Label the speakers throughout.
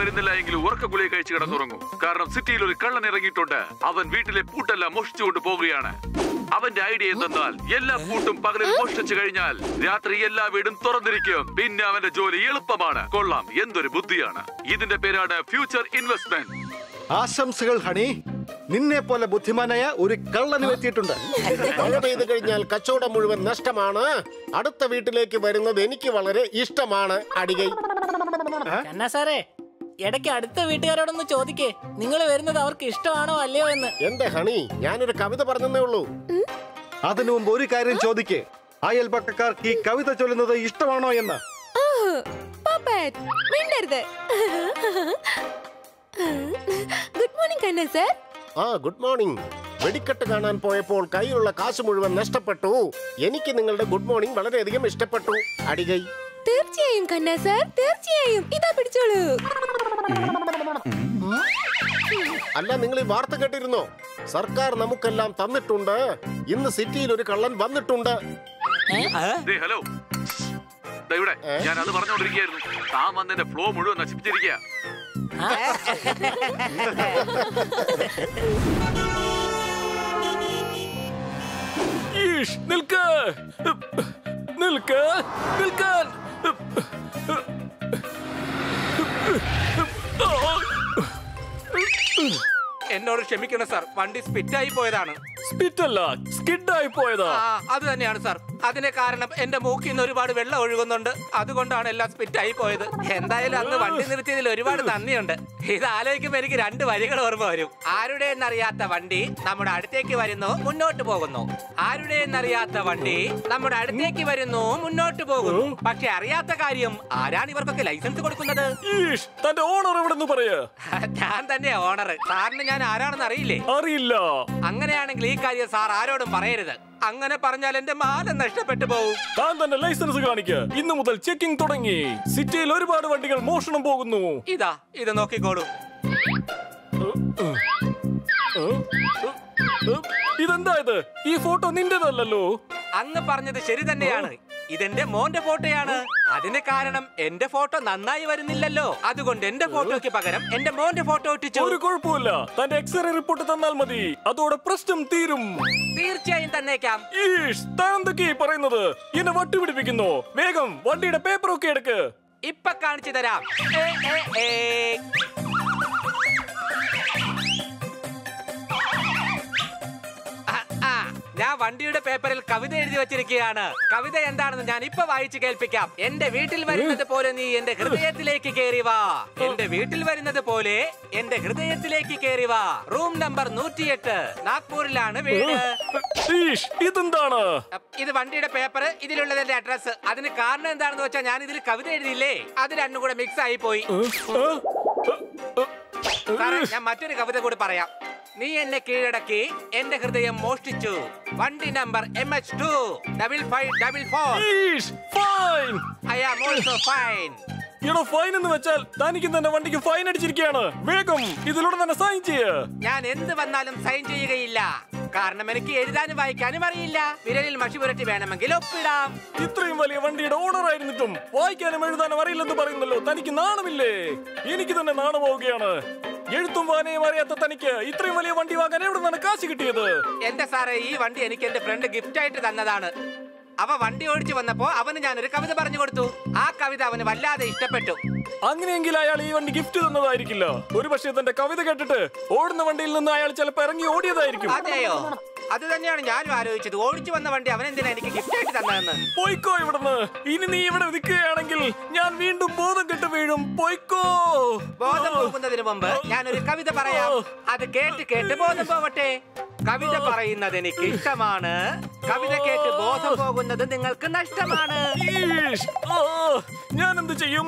Speaker 1: വരുന്നില്ല എങ്കിൽ ഉറക്ക ഗുളിക കഴിച്ച് കിടന്നുറങ്ങും കാരണം സിറ്റിയിൽ ഒരു കള്ളൻ ഇറങ്ങിയിട്ടുണ്ട് അവൻ വീട്ടിലെ പൂട്ടെല്ലാം മോഷ്ടിച്ചുകൊണ്ട് പോകുകയാണ് അവന്റെ ഐഡിയ എന്തെന്നാൽ എല്ലാ പൂട്ടും പകലിൽ മോഷ്ടിച്ചു കഴിഞ്ഞാൽ രാത്രി എല്ലാ വീടും തുറന്നിരിക്കും പിന്നെ അവന്റെ ജോലി എളുപ്പമാണ് കൊള്ളാം എന്തൊരു ബുദ്ധിയാണ് ഇതിന്റെ പേരാണ് ഫ്യൂച്ചർ ഇൻവെസ്റ്റ്മെന്റ്
Speaker 2: ആശംസകൾ ഹണി നിന്നെ പോലെ ബുദ്ധിമാനായ ഒരു കള്ളനും എത്തിയിട്ടുണ്ട്
Speaker 3: മഴ പെയ്തു കഴിഞ്ഞാൽ കച്ചവടം മുഴുവൻ നഷ്ടമാണ് അടുത്ത വീട്ടിലേക്ക് വരുന്നത് എനിക്ക് വളരെ ഇഷ്ടമാണ് അടികൈ
Speaker 4: കണ്ണാ സാറേ ഇടയ്ക്ക് അടുത്ത വീട്ടുകാരോടൊന്ന് ചോദിക്കേ നിങ്ങൾ വരുന്നത് അവർക്ക് ഇഷ്ടമാണോ അല്ലയോ എന്ന്
Speaker 3: എന്റെ ഹണി ഞാനൊരു കവിത പറഞ്ഞതേ ഉള്ളൂ
Speaker 2: അതിനു മുമ്പ് ഒരു കാര്യം ചോദിക്കേ അയൽപക്കക്കാർക്ക് ഈ കവിത ചൊല്ലുന്നത് ഇഷ്ടമാണോ എന്ന്
Speaker 5: പപ്പറ്റ് മിണ്ടരുത് ഗുഡ് മോർണിംഗ് കണ്ണ സർ
Speaker 3: ആ ഗുഡ് മോർണിംഗ് വെടിക്കെട്ട് കാണാൻ പോയപ്പോൾ കയ്യിലുള്ള കാശ് മുഴുവൻ നഷ്ടപ്പെട്ടു എനിക്ക് നിങ്ങളുടെ ഗുഡ് മോർണിംഗ് വളരെയധികം ഇഷ്ടപ്പെട്ടു അടികൈ
Speaker 5: തീർച്ചയായും കണ്ണ സർ തീർച്ചയായും ഇതാ പിടിച്ചോളൂ
Speaker 3: അല്ല നിങ്ങൾ ഈ വാർത്ത കേട്ടിരുന്നോ സർക്കാർ നമുക്കെല്ലാം തന്നിട്ടുണ്ട് ഇന്ന് സിറ്റിയിൽ ഒരു കള്ളൻ വന്നിട്ടുണ്ട്
Speaker 1: ദേ, ഹലോ ദേ ഇവിടെ ഞാൻ അത് പറഞ്ഞോണ്ടിരിക്കുകയായിരുന്നു താൻ വന്നെന്റെ ഫ്ലോ മുഴുവൻ നശിപ്പിച്ചിരിക്കുക
Speaker 6: ഈഷ് നിൽക്ക് നിൽക്ക് നിൽക്കാൻ
Speaker 7: എന്നോട് ക്ഷമിക്കണം സാർ വണ്ടി സ്പിറ്റായി പോയതാണ്
Speaker 6: സ്പിറ്റല്ല സ്കിഡായി പോയതാ
Speaker 7: ആ അത് തന്നെയാണ് സാർ അതിന് കാരണം എന്റെ മൂക്കിൽ നിന്ന് ഒരുപാട് വെള്ളം ഒഴുകുന്നുണ്ട് അതുകൊണ്ടാണ് എല്ലാം സ്പിറ്റായി പോയത് എന്തായാലും അന്ന് വണ്ടി നിർത്തിയതിൽ ഒരുപാട് നന്ദിയുണ്ട് ഇത് ആലോചിക്കുമ്പോ എനിക്ക് രണ്ട് വരികൾ ഓർമ്മ വരും ആരുടെ എന്നറിയാത്ത വണ്ടി നമ്മുടെ അടുത്തേക്ക് വരുന്നു മുന്നോട്ട് പോകുന്നു ആരുടെ എന്നറിയാത്ത വണ്ടി നമ്മുടെ അടുത്തേക്ക് വരുന്നു മുന്നോട്ട് പോകുന്നു പക്ഷെ അറിയാത്ത കാര്യം ആരാണ് ഇവർക്കൊക്കെ ലൈസൻസ് കൊടുക്കുന്നത്
Speaker 6: ഈഷ് തന്റെ ഓണർ എവിടെ നിന്ന് പറയാ
Speaker 7: ഞാൻ തന്നെ ഓണർ സാറിന് ഞാൻ ആരാണെന്ന് അറിയില്ലേ
Speaker 6: അറിയില്ല
Speaker 7: അങ്ങനെയാണെങ്കിൽ ഈ കാര്യം സാർ ആരോടും പറയരുത് അങ്ങനെ പറഞ്ഞാൽ എന്റെ മാനം നഷ്ടപ്പെട്ടു പോകും
Speaker 6: താൻ തന്നെ ലൈസൻസ് കാണിക്ക് ഇന്നു മുതൽ ചെക്കിംഗ് തുടങ്ങി സിറ്റിയിൽ ഒരുപാട് വണ്ടികൾ മോഷണം പോകുന്നു
Speaker 7: ഇതാ ഇത് നോക്കിക്കോളൂ
Speaker 6: ഇതെന്താ ഇത് ഈ ഫോട്ടോ നിന്റേതല്ലല്ലോ
Speaker 7: അങ്ങ് പറഞ്ഞത് ശരി തന്നെയാണ് ഇതെന്റെ മോന്റെ ഫോട്ടോയാണ് അതിന് കാരണം എന്റെ ഫോട്ടോ നന്നായി വരുന്നില്ലല്ലോ അതുകൊണ്ട് എന്റെ ഫോട്ടോയ്ക്ക് പകരം എന്റെ മോന്റെ ഫോട്ടോ ഒട്ടിച്ചു
Speaker 6: ഒരു കുഴപ്പമില്ല തന്റെ എക്സ്റേ റിപ്പോർട്ട് തന്നാൽ മതി അതോടെ പ്രശ്നം തീരും
Speaker 7: തീർച്ചയായും തന്നേക്കാം
Speaker 6: ഈഷ് താൻ എന്തൊക്കെയാ ഈ പറയുന്നത് എന്നെ വട്ടുപിടിപ്പിക്കുന്നു വേഗം വണ്ടിയുടെ പേപ്പറൊക്കെ എടുക്ക്
Speaker 7: ഇപ്പൊ കാണിച്ചു തരാം ഏ, ഏ, ഏ. ആ, ആ, ഞാൻ വണ്ടിയുടെ പേപ്പറിൽ കവിത എഴുതി വെച്ചിരിക്കുകയാണ് കവിത എന്താണെന്ന് ഞാൻ ഇപ്പൊ വായിച്ചു കേൾപ്പിക്കാം എന്റെ വീട്ടിൽ വരുന്നത് പോലെ നീ എന്റെ ഹൃദയത്തിലേക്ക് കേറി വാ എന്റെ വീട്ടിൽ വരുന്നത് പോലെ എന്റെ ഹൃദയത്തിലേക്ക് കേറി വാ റൂം നമ്പർ നൂറ്റിയെട്ട് നാഗ്പൂരിലാണ് വീട്
Speaker 6: ഈഷ് ഇതെന്താണ്
Speaker 7: അപ്പ് ഇത് വണ്ടിയുടെ പേപ്പർ ഇതിലുള്ളത് എന്റെ അഡ്രസ് അതിന് കാരണം എന്താണെന്ന് വെച്ചാൽ ഞാൻ ഇതിൽ കവിത എഴുതിയില്ലേ അത് രണ്ടും കൂടെ മിക്സ് ആയി പോയി സാറേ ഞാൻ മറ്റൊരു കവിത കൂടി പറയാം നീ എന്നെ കീഴടക്കി എന്റെ ഹൃദയം മോഷ്ടിച്ചു വണ്ടി number M H two double five double four
Speaker 6: ഈഷ് fine
Speaker 7: I am also fine
Speaker 6: എടോ ഫൈൻ എന്ന് വെച്ചാൽ തനിക്ക് തന്നെ വണ്ടിക്ക് ഫൈൻ അടിച്ചിരിക്കുകയാണ് വേഗം ഇതിലൂടെ തന്നെ സൈൻ ചെയ്യ്
Speaker 7: ഞാൻ എന്ത് വന്നാലും സൈൻ ചെയ്യുകയില്ല കാരണം എനിക്ക് എഴുതാനും വായിക്കാനും അറിയില്ല വിരലിൽ മഷി പുരട്ടി വേണമെങ്കിൽ ഒപ്പിടാം
Speaker 6: ഇത്രയും വലിയ വണ്ടിയുടെ ഓണർ ആയിരുന്നിട്ടും വായിക്കാനും എഴുതാനും അറിയില്ലെന്ന് പറയുന്നല്ലോ തനിക്ക് നാണമില്ലേ എനിക്ക് തന്നെ നാണമാവുകയാണ് എഴുത്തും വായനയും അറിയാത്ത തനിക്ക് ഇത്രയും വലിയ വണ്ടി വാങ്ങാൻ എവിടെ നിന്നാണ് കാശ് കിട്ടിയത്
Speaker 7: എന്റെ സാറേ ഈ വണ്ടി എനിക്ക് എന്റെ ഫ്രണ്ട് ഗിഫ്റ്റ് ആയിട്ട് തന്നതാണ് അവ വണ്ടി ഓടിച്ചു വന്നപ്പോ അവന് ഞാനൊരു കവിത പറഞ്ഞു കൊടുത്തു ആ കവിത അവന് വല്ലാതെ ഇഷ്ടപ്പെട്ടു
Speaker 6: അങ്ങനെയെങ്കിൽ അയാൾ ഈ വണ്ടി ഗിഫ്റ്റ് തന്നതായിരിക്കില്ല ഒരു പക്ഷേ തന്റെ കവിത കേട്ടിട്ട് ഓടുന്ന വണ്ടിയിൽ നിന്ന് അയാൾ ചിലപ്പോൾ ഇറങ്ങി ഓടിയതായിരിക്കും
Speaker 7: അതെയോ അത് തന്നെയാണ് ഞാനും ആലോചിച്ചത് ഓടിച്ചു വന്ന വണ്ടി അവൻ എന്തിനാ എനിക്ക് ഗിഫ്റ്റ് ആയിട്ട് തന്നതെന്ന്
Speaker 6: പോയിക്കോ ഇവിടുന്ന് ഇനി നീ ഇവിടെ നിൽക്കുകയാണെങ്കിൽ ഞാൻ വീണ്ടും ബോധം കെട്ട് വീഴും പോയിക്കോ
Speaker 7: ബോധം പോകുന്നതിന് മുമ്പ് ഞാൻ ഒരു കവിത പറയാം അത് കേട്ട് കേട്ട് ബോധം പോവട്ടെ കവിത പറയുന്നത് എനിക്ക് ഇഷ്ടമാണ് കവിത കേട്ട് ബോധം പോകുന്നത് നിങ്ങൾക്ക് നഷ്ടമാണ്
Speaker 6: ഈഷ്! ആ, ഞാൻ എന്ത് ചെയ്യും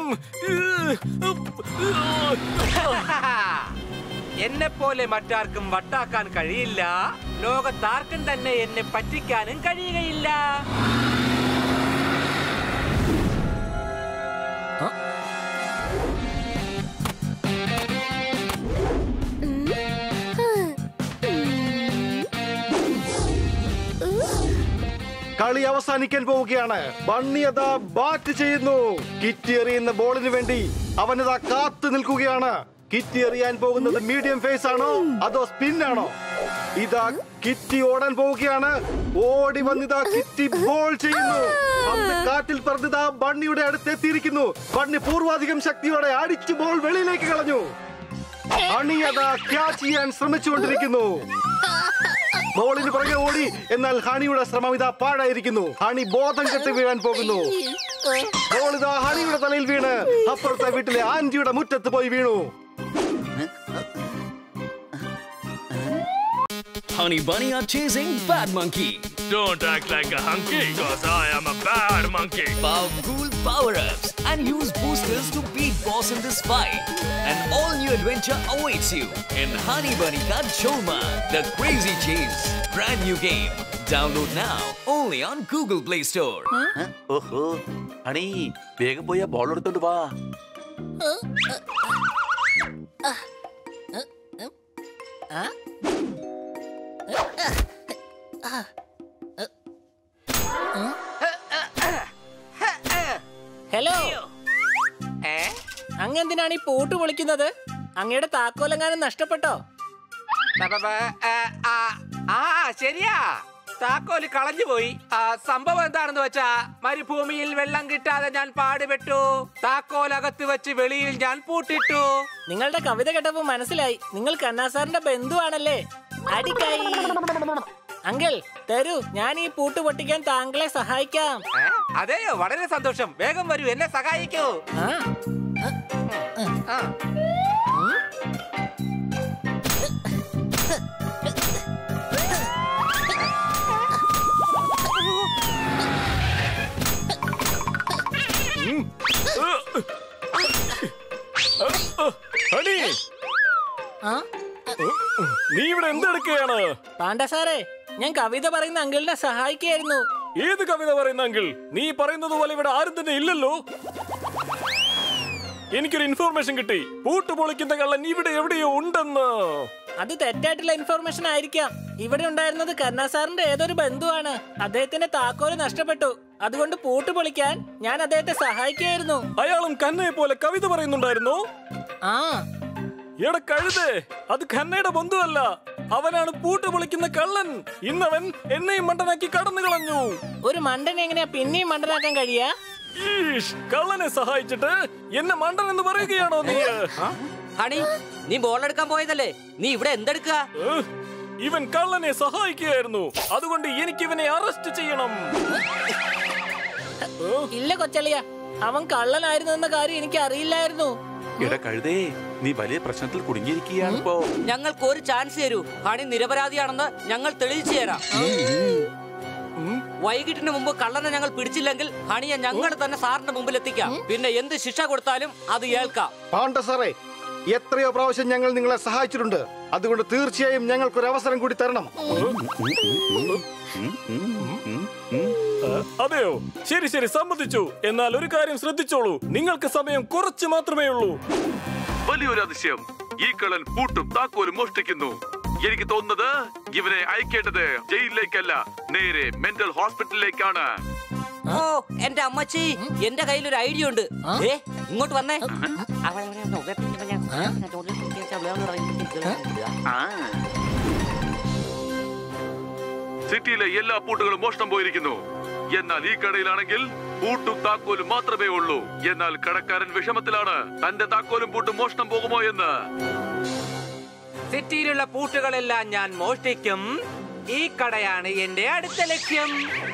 Speaker 7: എന്നെ പോലെ മറ്റാർക്കും വട്ടാക്കാൻ കഴിയില്ല ലോകത്താർക്കും തന്നെ എന്നെ പറ്റിക്കാനും കഴിയുകയില്ല
Speaker 2: കളി അവസാനിക്കാൻ പോവുകയാണ് ബണ്ണിയത ബാറ്റ് ചെയ്യുന്നു കിറ്റ് എറിയുന്ന ബോളിന് വേണ്ടി അവനിതാ കാത്തു നിൽക്കുകയാണ് കിറ്റി എറിയാൻ പോകുന്നത് മീഡിയം ഫേസ് ആണോ അതോ സ്പിൻ ആണോ ഇതാ കിറ്റി ഓടാൻ പോവുകയാണ് ഓടി വന്നിതാ കിറ്റി ബോൾ ചെയ്യുന്നു പന്ത് കാറ്റിൽ പറഞ്ഞിതാ ബണ്ണിയുടെ അടുത്ത് എത്തിയിരിക്കുന്നു ബണ്ണി പൂർവാധികം ശക്തിയോടെ അടിച്ചു ബോൾ വെളിയിലേക്ക് കളഞ്ഞു ഹണി അതാ ക്യാച്ച് ചെയ്യാൻ ശ്രമിച്ചുകൊണ്ടിരിക്കുന്നു ബോളിന് പുറകെ ഓടി എന്നാൽ ഹണിയുടെ ശ്രമം ഇതാ പാഴായിരിക്കുന്നു ഹണി ബോധം കെട്ട് വീഴാൻ പോകുന്നു ബോൾ ഇതാ ഹണിയുടെ തലയിൽ വീണ് അപ്പുറത്തെ വീട്ടിലെ ആന്റിയുടെ മുറ്റത്ത് പോയി വീണു
Speaker 8: Honey Bunny are chasing Bad Monkey.
Speaker 6: Don't act like a hunky, cause I am a bad monkey.
Speaker 8: Power cool power ups and use boosters to beat boss in this fight. An all new adventure awaits you in Honey Bunny Ka Choma, the crazy chase. Brand new game. Download now only on Google Play Store.
Speaker 1: ഓഹോ honey വേഗം പോയി ആ ball എടുത്തോണ്ട് വാ
Speaker 4: hello
Speaker 7: ഏ
Speaker 4: അങ്ങെന്തിനാണ് ഈ പൂട്ട് പൊളിക്കുന്നത് അങ്ങയുടെ താക്കോലെങ്ങാനും നഷ്ടപ്പെട്ടോ
Speaker 7: ബ- ബ- ബ- ഏ, ആ, ആ ശരിയാ താക്കോല് കളഞ്ഞുപോയി ആ, സംഭവം എന്താണെന്ന് വെച്ചാ മരുഭൂമിയിൽ വെള്ളം കിട്ടാതെ ഞാൻ പാടുപെട്ടു താക്കോലകത്ത് വെച്ച് വെളിയിൽ ഞാൻ പൂട്ടിട്ടു
Speaker 4: നിങ്ങളുടെ കവിത കേട്ടപ്പോ മനസ്സിലായി നിങ്ങൾ കണ്ണാസാറിന്റെ ബന്ധുവാണല്ലേ അടിക്കായി അങ്കിൾ തരൂ ഞാൻ ഈ പൂട്ട് പൊട്ടിക്കാൻ താങ്കളെ സഹായിക്കാം
Speaker 7: ഏ, അതെയോ വളരെ സന്തോഷം വേഗം വരൂ എന്നെ സഹായിക്കൂ
Speaker 4: ആ
Speaker 7: ആ.
Speaker 6: ഹണി
Speaker 4: ആ
Speaker 6: നീ ഇവിടെ എന്തെടുക്കുകയാണ്
Speaker 4: പാണ്ഡ സാറേ ഞാൻ കവിത പറയുന്ന അങ്കിളിനെ സഹായിക്കായിരുന്നു
Speaker 6: ഏത് കവിത പറയുന്ന അങ്കിൾ നീ പറയുന്നത് പോലെ ഇവിടെ ആരും തന്നെ ഇല്ലല്ലോ എനിക്കൊരു ഇൻഫോർമേഷൻ കിട്ടി പൂട്ട് പൊളിക്കുന്ന കള്ളൻ ഇവിടെ എവിടെയോ ഉണ്ടെന്ന്
Speaker 4: അത് തെറ്റായിട്ടുള്ള ഇൻഫർമേഷൻ ആയിരിക്കാം ഇവിടെ ഉണ്ടായിരുന്നത് കരുണാ സാറിന്റെ ഏതൊരു ബന്ധുവാണ് അദ്ദേഹത്തിന്റെ താക്കോല് നഷ്ടപ്പെട്ടു അതുകൊണ്ട് പൂട്ട് പൊളിക്കാൻ ഞാൻ അദ്ദേഹത്തെ സഹായിക്കായിരുന്നു
Speaker 6: അയാളും കന്നയെ പോലെ കവിത പറയുന്നുണ്ടായിരുന്നു
Speaker 4: ആ
Speaker 6: എടാ കഴുതേ അത് കന്നയുടെ ബന്ധുവല്ല അവനാണ് പൂട്ട് പൊളിക്കുന്ന കള്ളൻ ഇന്നവൻ എന്നെയും മണ്ടനാക്കി കടന്നു കളഞ്ഞു
Speaker 4: ഒരു മണ്ടനെ എങ്ങനെയാ പിന്നെയും മണ്ടനാക്കാൻ കഴിയാ
Speaker 6: ഈഷ് കള്ളനെ സഹായിച്ചിട്ട് എന്നെ മണ്ടൻ എന്ന് പറയുകയാണോ നീ
Speaker 9: ഹണി നീ ബോൾ എടുക്കാൻ പോയതല്ലേ നീ ഇവിടെ എന്തെടുക്കുക
Speaker 6: ഏഹ്, ഇവൻ കള്ളനെ സഹായിക്കുകയായിരുന്നു അതുകൊണ്ട് എനിക്ക് ഇവനെ അറസ്റ്റ് ചെയ്യണം
Speaker 4: ഇല്ല കൊച്ചളിയ അവൻ കള്ളനായിരുന്നു എന്ന കാര്യം എനിക്ക് അറിയില്ലായിരുന്നു
Speaker 1: എടാ കഴുതേ നീ വലിയ പ്രശ്നത്തിൽ കുടുങ്ങിയിരിക്കുകയാണ് ഇപ്പോ
Speaker 9: ഞങ്ങൾക്ക് ഒരു ചാൻസ് തരൂ ഹണി നിരപരാധിയാണെന്ന് ഞങ്ങൾ തെളിയിച്ചു തരാം വൈകിട്ടിന് മുമ്പ് കള്ളനെ ഞങ്ങൾ പിടിച്ചില്ലെങ്കിൽ ഹണിയെ ഞങ്ങൾ തന്നെ സാറിന്റെ മുമ്പിൽ എത്തിക്കാം പിന്നെ എന്ത് ശിക്ഷ കൊടുത്താലും അത് ഏൽക്കാം
Speaker 2: പാണ്ഡ സാറേ എത്രയോ പ്രാവശ്യം ഞങ്ങൾ നിങ്ങളെ സഹായിച്ചിട്ടുണ്ട് അതുകൊണ്ട് തീർച്ചയായും ഞങ്ങൾക്കൊരു അവസരം കൂടി തരണം
Speaker 6: അതെയോ ശരി ശരി സമ്മതിച്ചു എന്നാൽ ഒരു കാര്യം ശ്രദ്ധിച്ചോളൂ നിങ്ങൾക്ക് സമയം കുറച്ച് മാത്രമേ ഉള്ളൂ
Speaker 1: വലിയൊരു അതിശയം ഈ കള്ളൻ പൂട്ടും താക്കോലും മോഷ്ടിക്കുന്നു എനിക്ക് തോന്നുന്നത് ഇവനെ അയക്കേണ്ടത് ജയിലിലേക്കല്ല നേരെ മെന്റൽ ഹോസ്പിറ്റലിലേക്കാണ്
Speaker 9: ഓ എന്റെ അമ്മച്ചി എന്റെ കയ്യിൽ ഒരു ഐഡിയ ഉണ്ട് ഏ ഇങ്ങോട്ട് വന്നേ
Speaker 1: സിറ്റിയിലെ എല്ലാ പൂട്ടുകളും മോഷണം പോയിരിക്കുന്നു എന്നാൽ ഈ കടയിലാണെങ്കിൽ പൂട്ടും താക്കോലും മാത്രമേ ഉള്ളൂ എന്നാൽ കടക്കാരൻ വിഷമത്തിലാണ് തന്റെ താക്കോലും പൂട്ടും മോഷണം പോകുമോ എന്ന്
Speaker 7: സിറ്റിയിലുള്ള പൂട്ടുകളെല്ലാം ഞാൻ മോഷ്ടിക്കും ഈ കടയാണ് എന്റെ അടുത്ത ലക്ഷ്യം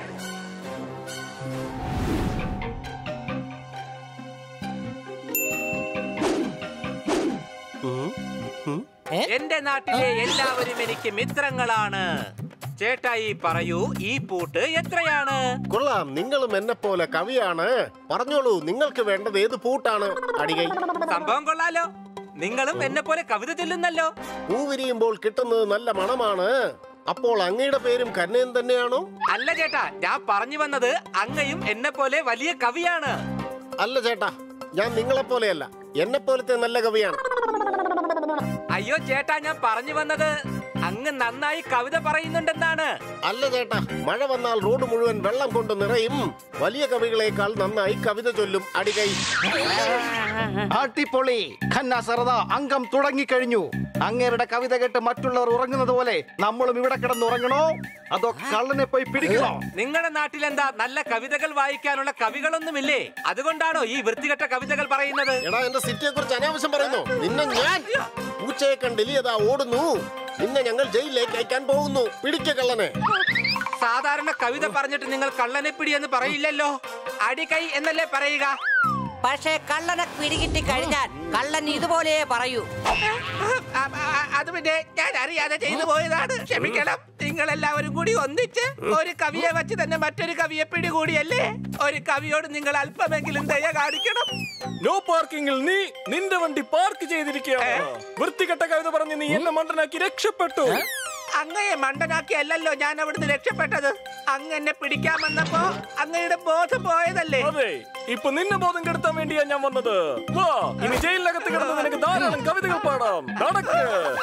Speaker 7: എന്റെ നാട്ടിലെ എല്ലാവരും എനിക്ക് മിത്രങ്ങളാണ് ചേട്ടായി പറയൂ ഈ പൂട്ട് എത്രയാണ്
Speaker 3: കൊള്ളാം നിങ്ങളും എന്നെ പോലെ കവിയാണ് പറഞ്ഞോളൂ നിങ്ങൾക്ക് വേണ്ടത് ഏത് പൂട്ടാണ് അടികൈ
Speaker 7: സംഭവം കൊള്ളാലോ നിങ്ങളും എന്നെ പോലെ കവിത ചൊല്ലുന്നല്ലോ
Speaker 3: പൂ വിരിയുമ്പോൾ കിട്ടുന്നത് നല്ല മണമാണ് അപ്പോൾ അങ്ങയുടെ പേരും കന്നയൻ തന്നെയാണോ
Speaker 7: അല്ല ചേട്ടാ ഞാൻ പറഞ്ഞു വന്നത് അങ്ങയും എന്നെ പോലെ വലിയ കവിയാണ്
Speaker 3: അല്ല ചേട്ടാ ഞാൻ നിങ്ങളെ പോലെയല്ല എന്നെ പോലത്തെ നല്ല കവിയാണ്
Speaker 7: അയ്യോ ചേട്ടാ ഞാൻ പറഞ്ഞു വന്നത് അങ്ങ് നന്നായി കവിത പറയുന്നുണ്ടെന്നാണ്
Speaker 3: അല്ല ചേട്ടാ മഴ വന്നാൽ റോഡ് മുഴുവൻ വെള്ളം കൊണ്ട് നിറയും വലിയ കവികളെക്കാൾ നന്നായി കവിത ചൊല്ലും അടികൈ
Speaker 2: അടിപൊളി ഖന്ന സറദ അംഗം തുടങ്ങിക്കഴിഞ്ഞു അങ്ങേരുടെ കവിത കേട്ട് മറ്റുള്ളവർ ഉറങ്ങുന്നത് പോലെ നമ്മളും ഇവിടെ കിടന്ന് ഉറങ്ങണോ അതോ കള്ളനെ പോയി പിടിക്കണോ
Speaker 7: നിങ്ങളുടെ നാട്ടിലെന്താ നല്ല കവിതകൾ വായിക്കാനുള്ള കവികളൊന്നുമില്ലേ അതുകൊണ്ടാണോ ഈ വൃത്തികെട്ട കവിതകൾ പറയുന്നത്
Speaker 3: എടാ എന്റെ സിറ്റിയെ കുറിച്ച് അനാവശ്യം പറയുന്നു നിന്നെ ഞാൻ പൂച്ചയെ കണ്ട് എലിയതാ ഓടുന്നു നിന്നെ ഞങ്ങൾ ജയിലിലേക്ക് അയക്കാൻ പോകുന്നു പിടിക്ക കള്ളനെ
Speaker 7: സാധാരണ കവിത പറഞ്ഞിട്ട് നിങ്ങൾ കള്ളനെ പിടി എന്ന് പറയില്ലല്ലോ അടികൈ എന്നല്ലേ പറയുക
Speaker 10: പക്ഷേ കള്ളനെ പിടികിട്ടി കഴിഞ്ഞാൽ കള്ളൻ ഇതുപോലെ പറയൂ
Speaker 7: ആ, ആ, അത് പിന്നെ ഞാൻ അറിയാതെ ചെയ്തു പോയതാണ് ക്ഷമിക്കണം നിങ്ങൾ എല്ലാവരും കൂടി ഒന്നിച്ച് ഒരു കവിയെ വെച്ച് തന്നെ മറ്റൊരു കവിയെ പിടികൂടിയല്ലേ ഒരു കവിയോട് നിങ്ങൾ അല്പമെങ്കിലും ദയ കാണിക്കണം
Speaker 6: നോ പാർക്കിംഗിൽ നീ നിന്റെ വണ്ടി പാർക്ക് ചെയ്തിരിക്കുകയാണ് വൃത്തികെട്ട കവിത പറഞ്ഞ് നീ എന്നെ മണ്ടനാക്കി രക്ഷപ്പെട്ടു
Speaker 7: അങ്ങയെ മണ്ടനാക്കി അല്ലല്ലോ ഞാൻ അവിടുന്ന് രക്ഷപ്പെട്ടത് അങ്ങ് എന്നെ പിടിക്കാൻ വന്നപ്പോ അങ്ങയുടെ ബോധം പോയതല്ലേ
Speaker 6: അതെ ഇപ്പൊ നിന്നെ ബോധം കെടുത്താൻ വേണ്ടിയാ ഞാൻ വന്നത് വാ ഇനി ജയിലിനകത്ത് കിടന്ന് നിനക്ക് ധാരാളം കവിതകൾ പാടാം നടക്ക്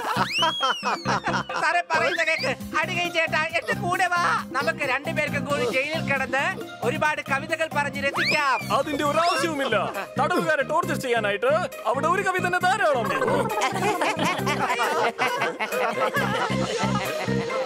Speaker 7: സാറേ പറയുന്ന കേക്ക് അടികൈ ചേട്ടാ എന്റെ കൂടെ വാ നമുക്ക് രണ്ടുപേർക്കും കൂടി ജയിലിൽ കിടന്ന് ഒരുപാട് കവിതകൾ പറഞ്ഞ് രസിക്കാം
Speaker 6: അതിന്റെ ഒരു ആവശ്യവുമില്ല തടവുകാരെ ടോർച്ചർ ചെയ്യാനായിട്ട് അവിടെ ഒരു കവി തന്നെ ധാരാളം